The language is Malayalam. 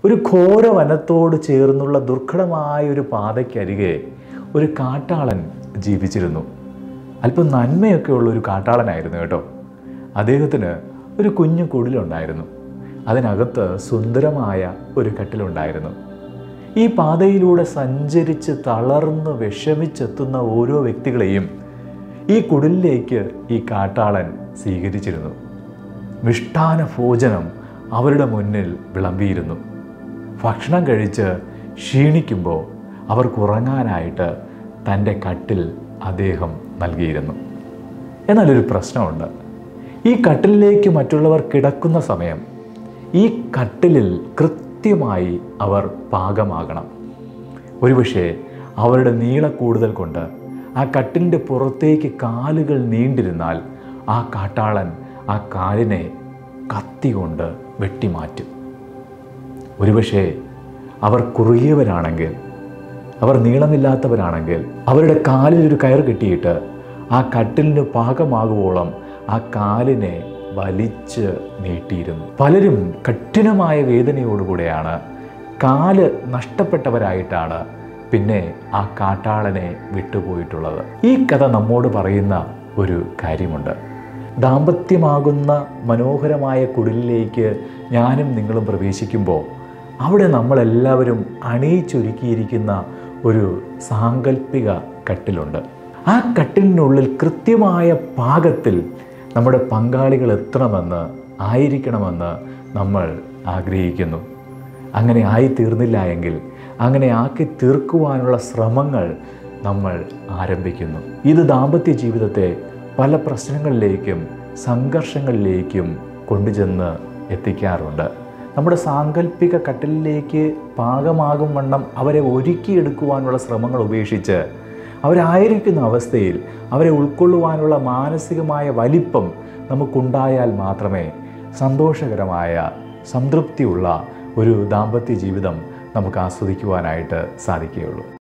ഒരു ഘോര വനത്തോട് ചേർന്നുള്ള ദുർഘടമായ ഒരു പാതയ്ക്കരികെ ഒരു കാട്ടാളൻ ജീവിച്ചിരുന്നു അല്പം നന്മയൊക്കെ ഉള്ള ഒരു കാട്ടാളനായിരുന്നു കേട്ടോ അദ്ദേഹത്തിന് ഒരു കുഞ്ഞു കുടിലുണ്ടായിരുന്നു അതിനകത്ത് സുന്ദരമായ ഒരു കട്ടിലുണ്ടായിരുന്നു ഈ പാതയിലൂടെ സഞ്ചരിച്ച് തളർന്ന് വിഷമിച്ചെത്തുന്ന ഓരോ വ്യക്തികളെയും ഈ കുടിലിലേക്ക് ഈ കാട്ടാളൻ സ്വീകരിച്ചിരുന്നു മിഷ്ടാന ഭോജനം അവരുടെ മുന്നിൽ വിളമ്പിയിരുന്നു ഭക്ഷണം കഴിച്ച് ക്ഷീണിക്കുമ്പോൾ അവർക്ക് ഉറങ്ങാനായിട്ട് തൻ്റെ കട്ടിൽ അദ്ദേഹം നൽകിയിരുന്നു എന്നാലൊരു പ്രശ്നമുണ്ട് ഈ കട്ടിലിലേക്ക് മറ്റുള്ളവർ കിടക്കുന്ന സമയം ഈ കട്ടിലിൽ കൃത്യമായി അവർ പാകമാകണം ഒരുപക്ഷെ അവരുടെ നീള കൂടുതൽ കൊണ്ട് ആ കട്ടിലിൻ്റെ പുറത്തേക്ക് കാലുകൾ നീണ്ടിരുന്നാൽ ആ കാട്ടാളൻ ആ കാലിനെ കത്തി കൊണ്ട് വെട്ടിമാറ്റും ഒരുപക്ഷെ അവർ കുറുകിയവരാണെങ്കിൽ അവർ നീളമില്ലാത്തവരാണെങ്കിൽ അവരുടെ കാലിൽ ഒരു കയർ കെട്ടിയിട്ട് ആ കട്ടിലിന് പാകമാകുവോളം ആ കാലിനെ വലിച്ച് നീട്ടിയിരുന്നു പലരും കഠിനമായ വേദനയോടുകൂടെയാണ് കാല് നഷ്ടപ്പെട്ടവരായിട്ടാണ് പിന്നെ ആ കാട്ടാളനെ വിട്ടുപോയിട്ടുള്ളത് ഈ കഥ നമ്മോട് പറയുന്ന ഒരു കാര്യമുണ്ട് ദാമ്പത്യമാകുന്ന മനോഹരമായ കുടിലിലേക്ക് ഞാനും നിങ്ങളും പ്രവേശിക്കുമ്പോൾ അവിടെ നമ്മളെല്ലാവരും അണിയിച്ചൊരുക്കിയിരിക്കുന്ന ഒരു സാങ്കല്പിക കട്ടിലുണ്ട് ആ കട്ടിലിനുള്ളിൽ കൃത്യമായ പാകത്തിൽ നമ്മുടെ പങ്കാളികൾ എത്തണമെന്ന് ആയിരിക്കണമെന്ന് നമ്മൾ ആഗ്രഹിക്കുന്നു അങ്ങനെ ആയി തീർന്നില്ല എങ്കിൽ അങ്ങനെ ആക്കി തീർക്കുവാനുള്ള ശ്രമങ്ങൾ നമ്മൾ ആരംഭിക്കുന്നു ഇത് ദാമ്പത്യ ജീവിതത്തെ പല പ്രശ്നങ്ങളിലേക്കും സംഘർഷങ്ങളിലേക്കും കൊണ്ടുചെന്ന് എത്തിക്കാറുണ്ട് നമ്മുടെ സാങ്കല്പിക കട്ടിലിലേക്ക് പാകമാകും വണ്ണം അവരെ ഒരുക്കിയെടുക്കുവാനുള്ള ശ്രമങ്ങൾ ഉപേക്ഷിച്ച് അവരായിരിക്കുന്ന അവസ്ഥയിൽ അവരെ ഉൾക്കൊള്ളുവാനുള്ള മാനസികമായ വലിപ്പം നമുക്കുണ്ടായാൽ മാത്രമേ സന്തോഷകരമായ സംതൃപ്തിയുള്ള ഒരു ദാമ്പത്യ ജീവിതം നമുക്ക് ആസ്വദിക്കുവാനായിട്ട് സാധിക്കുകയുള്ളൂ